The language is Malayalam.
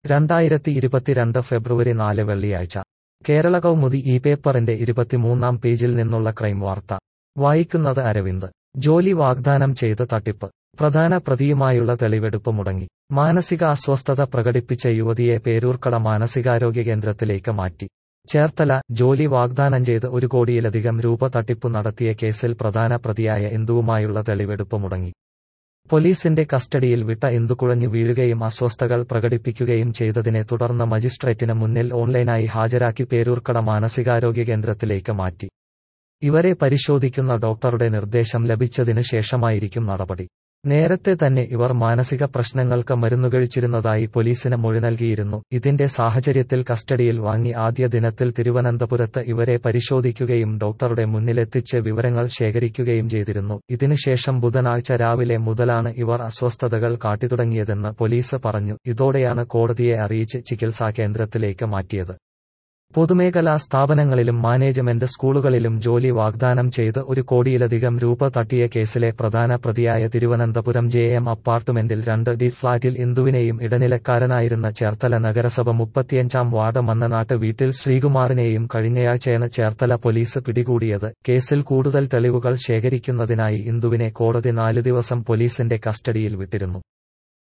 രണ്ടായിരത്തി ഇരുപത്തിരണ്ട് ഫെബ്രുവരി നാല് വെള്ളിയാഴ്ച കേരള കൗമുദി ഈ പേപ്പറിന്റെ ഇരുപത്തിമൂന്നാം പേജിൽ നിന്നുള്ള ക്രൈം വാർത്ത വായിക്കുന്നത് അരവിന്ദ് ജോലി വാഗ്ദാനം ചെയ്ത് തട്ടിപ്പ് പ്രധാന പ്രതിയുമായുള്ള തെളിവെടുപ്പ് മുടങ്ങി മാനസിക അസ്വസ്ഥത പ്രകടിപ്പിച്ച യുവതിയെ പേരൂർക്കട മാനസികാരോഗ്യ കേന്ദ്രത്തിലേക്ക് മാറ്റി ചേർത്തല ജോലി വാഗ്ദാനം ചെയ്ത് ഒരു കോടിയിലധികം രൂപ തട്ടിപ്പ് നടത്തിയ കേസിൽ പ്രധാന പ്രതിയായ ഇന്ദുവുമായുള്ള തെളിവെടുപ്പ് മുടങ്ങി പോലീസിന്റെ കസ്റ്റഡിയിൽ വിട്ട ഇന്ദു കുഴഞ്ഞു വീഴുകയും അസ്വസ്ഥകൾ പ്രകടിപ്പിക്കുകയും ചെയ്തതിനെ തുടർന്ന് മജിസ്ട്രേറ്റിന് മുന്നിൽ ഓൺലൈനായി ഹാജരാക്കി പേരൂർക്കട മാനസികാരോഗ്യ കേന്ദ്രത്തിലേക്ക് മാറ്റി ഇവരെ പരിശോധിക്കുന്ന ഡോക്ടറുടെ നിർദ്ദേശം ലഭിച്ചതിനു ശേഷമായിരിക്കും നടപടി നേരത്തെ തന്നെ ഇവർ മാനസിക പ്രശ്നങ്ങൾക്ക് മരുന്നുകഴിച്ചിരുന്നതായി പോലീസിന് മൊഴി നൽകിയിരുന്നു ഇതിന്റെ സാഹചര്യത്തിൽ കസ്റ്റഡിയിൽ വാങ്ങി ആദ്യ ദിനത്തിൽ തിരുവനന്തപുരത്ത് ഇവരെ പരിശോധിക്കുകയും ഡോക്ടറുടെ മുന്നിലെത്തിച്ച് വിവരങ്ങൾ ശേഖരിക്കുകയും ചെയ്തിരുന്നു ഇതിനുശേഷം ബുധനാഴ്ച രാവിലെ മുതലാണ് ഇവർ അസ്വസ്ഥതകൾ കാട്ടിത്തുടങ്ങിയതെന്ന് പോലീസ് പറഞ്ഞു ഇതോടെയാണ് കോടതിയെ അറിയിച്ച് ചികിത്സാ കേന്ദ്രത്തിലേക്ക് മാറ്റിയത് പൊതുമേഖലാ സ്ഥാപനങ്ങളിലും മാനേജ്മെന്റ് സ്കൂളുകളിലും ജോലി വാഗ്ദാനം ചെയ്ത് ഒരു കോടിയിലധികം രൂപ തട്ടിയ കേസിലെ പ്രധാന പ്രതിയായ തിരുവനന്തപുരം ജെ എം അപ്പാർട്ട്മെന്റിൽ രണ്ട് ഡി ഫ്ളാറ്റിൽ ഇന്ദുവിനെയും ഇടനിലക്കാരനായിരുന്ന ചേർത്തല നഗരസഭ മുപ്പത്തിയഞ്ചാം വാർഡ് മന്നനാട്ട് വീട്ടിൽ ശ്രീകുമാറിനെയും കഴിഞ്ഞയാഴ്ചയാണ് ചേർത്തല പോലീസ് പിടികൂടിയത് കേസിൽ കൂടുതൽ തെളിവുകൾ ശേഖരിക്കുന്നതിനായി ഇന്ദുവിനെ കോടതി നാലു ദിവസം പോലീസിന്റെ കസ്റ്റഡിയിൽ വിട്ടിരുന്നു